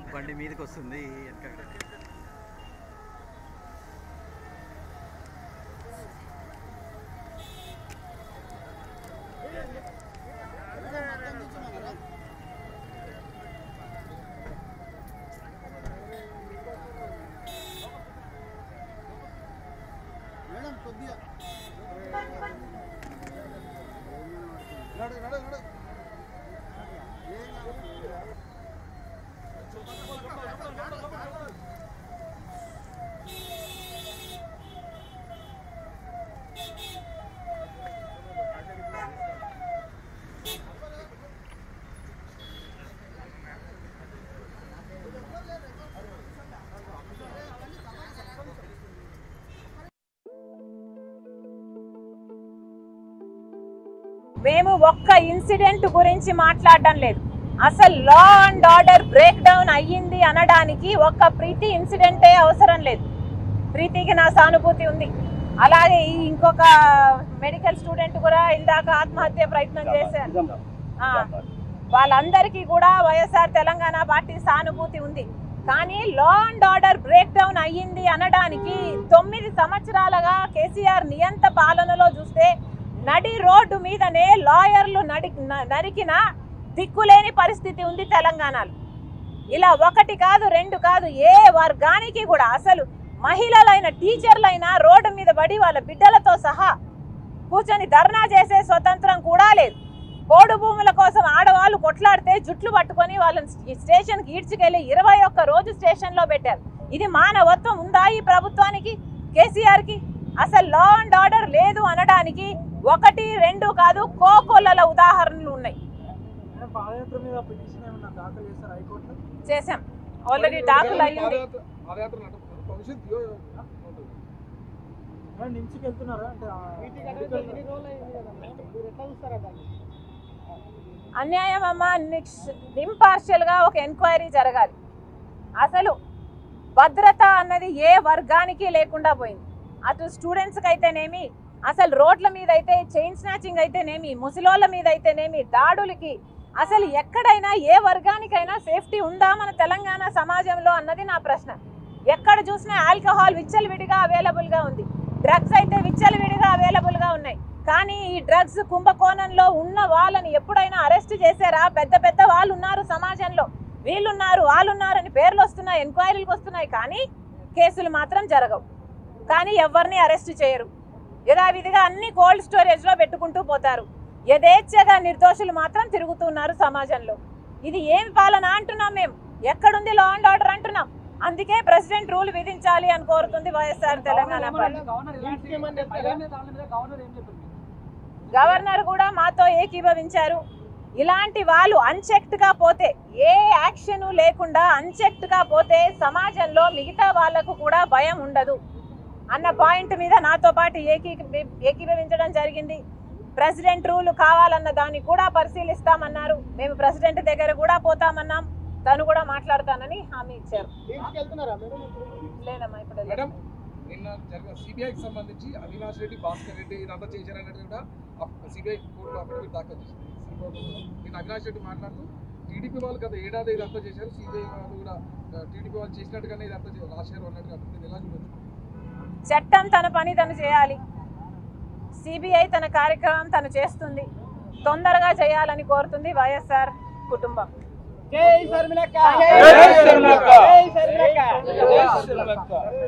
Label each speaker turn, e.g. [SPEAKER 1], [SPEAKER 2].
[SPEAKER 1] బండి మీదకి వస్తుంది వెనక
[SPEAKER 2] మేడం కొద్దిగా నడు నడు నడు
[SPEAKER 3] మేము ఒక్క ఇన్సిడెంట్ గురించి మాట్లాడడం లేదు అసలు law and order break down అయ్యింది అనడానికి ఒక్క ప్రీతి ఇన్సిడెంటే అవసరం లేదు ప్రీతికి నా సానుభూతి ఉంది అలాగే ఈ ఇంకొక మెడికల్ స్టూడెంట్ కూడా ఇందాక ఆత్మహత్య ప్రయత్నం చేశారు ఆ, వాళ్ళందరికీ కూడా వైఎస్ఆర్ తెలంగాణ పార్టీ సానుభూతి ఉంది కానీ law and order break down అయ్యింది అనడానికి తొమ్మిది సంవత్సరాలుగా కేసీఆర్ నియంత పాలనలో చూస్తే నడి రోడ్డు మీదనే లాయర్లు నడి న- నరికిన దిక్కులేని పరిస్థితి ఉంది తెలంగాణలో ఇలా ఒకటి కాదు రెండు కాదు ఏ వర్గానికి కూడా అసలు మహిళలైన టీచర్లైనా రోడ్డు మీద పడి వాళ్ళ బిడ్డలతో సహా కూర్చొని ధర్నా చేసే స్వతంత్రం కూడా లేదు పోడు భూముల కోసం ఆడవాళ్ళు కొట్లాడితే జుట్లు పట్టుకొని వాళ్ళని స్టే- స్టేషన్కి ఈడ్చుకెళ్ళి ఇరవై ఒక్క రోజు స్టేషన్లో పెట్టారు ఇది మానవత్వం ఉందా ఈ ప్రభుత్వానికి కేసీఆర్కి అసలు లా అండ్ ఆర్డర్ లేదు అనడానికి ఒకటి రెండు కాదు కోకొల్లల ఉదాహరణలు ఉన్నాయి
[SPEAKER 4] మేడం, పాదయాత్ర మీద పిటిషన్ ఏమన్నా దాఖలు చేస్తారు హైకోర్టులో
[SPEAKER 3] చేశాం ఆల్రెడీ దాఖలు అయ్యింది
[SPEAKER 5] పాదయాత్ర నడప- భవిష్యత్తు యో- ఉంటుంది.
[SPEAKER 4] మేడం నిమ్స్కి వెళ్తున్నారా అంటే ఆ మెడికల్
[SPEAKER 3] అన్యాయం అమ్మ ఇంపార్షియల్ గా ఒక ఎంక్వైరీ జరగాలి అసలు భద్రత అన్నది ఏ వర్గానికి లేకుండా పోయింది అటు స్టూడెంట్స్కి అయితేనేమి అసలు రోడ్ల మీద అయితే చైన్ స్నాచింగ్ అయితేనేమి ముసలోళ్ళ మీద అయితేనేమి దాడులకి అసలు ఎక్కడైనా ఏ వర్గానికైనా సేఫ్టీ ఉందా మన తెలంగాణ సమాజంలో అన్నది నా ప్రశ్న ఎక్కడ చూసినా ఆల్కహాల్ విచ్చలవిడిగా అవైలబుల్గా ఉంది డ్రగ్స్ అయితే విచ్చలవిడిగా అవైలబుల్గా ఉన్నాయి కానీ ఈ డ్రగ్స్ కుంభకోణంలో ఉన్న వాళ్ళని ఎప్పుడైనా అరెస్ట్ చేశారా పెద్ద పెద్ద వాళ్ళు ఉన్నారు సమాజంలో వీళ్ళున్నారు వాళ్ళున్నారని పేర్లు వస్తున్నాయి ఎంక్వైరీలకు వస్తున్నాయి కానీ కేసులు మాత్రం జరగవు కానీ ఎవరిని అరెస్ట్ చేయరు యథావిధిగా అన్ని కోల్డ్ స్టోరేజ్లో పెట్టుకుంటూ పోతారు యథేచ్ఛగా నిర్దోషులు మాత్రం తిరుగుతున్నారు సమాజంలో ఇది ఏం పాలన అంటున్నాం మేము ఎక్కడుంది లా అండ్ ఆర్డర్ అంటున్నాం అందుకే ప్రెసిడెంట్ రూల్ విధించాలి అని కోరుతుంది వైఎస్ఆర్ తెలంగాణ పార్టీ
[SPEAKER 4] గవర్నర్ ఎలాంటి భయం మీద దాని మీద గవర్నర్ ఏం చెప్పింది
[SPEAKER 3] గవర్నర్ కూడా మాతో ఏకీభవించారు ఇలాంటి వాళ్ళు అన్చెక్డ్ గా పోతే ఏ యాక్షన్ లేకుండా అన్చెక్డ్ గా పోతే సమాజంలో మిగతా వాళ్ళకు కూడా భయం ఉండదు అన్న పాయింట్ మీద నాతో పాటు ఏకీ ఏకీభవించడం జరిగింది ప్రెసిడెంట్ రూల్ కావాలన్న దాన్ని కూడా పరిశీలిస్తామన్నారు మేము ప్రెసిడెంట్ దగ్గర కూడా పోతామన్నాం తను కూడా మాట్లాడతానని హామీ ఇచ్చారు
[SPEAKER 2] వెళ్తున్నారా మేడం
[SPEAKER 3] లేదమ్మా ఇప్పుడు వెళ్ళదు.
[SPEAKER 5] మేడం నిన్న జరిగిన సిబిఐకి సంబంధించి అవినాష్ రెడ్డి భాస్కర్ రెడ్డి ఇదంతా చేశారన్నట్టు కూడా సిబిఐ కోర్టులో అఫిడవిట్ దాఖలు చేసింది నేను అవినాష్ రెడ్డి మాట్లాడుతూ టీడీపీ వాళ్ళు గత ఏడాది ఇదంతా చేశారు సిబిఐ వాళ్ళు కూడా టీడీపీ వాళ్ళు చేసినట్టుగానే ఇదంతా చే- రాశారు అన్నట్టుగా నేను ఎలా చూడొచ్చు
[SPEAKER 3] చట్టం తన పని తను చేయాలి సిబిఐ తన కార్యక్రమం తను చేస్తుంది తొందరగా చేయాలని కోరుతుంది వైఎస్ఆర్ కుటుంబం
[SPEAKER 2] జై శర్మిలక్క
[SPEAKER 5] జై శర్మిలక్క.
[SPEAKER 2] జై శర్మిలక్క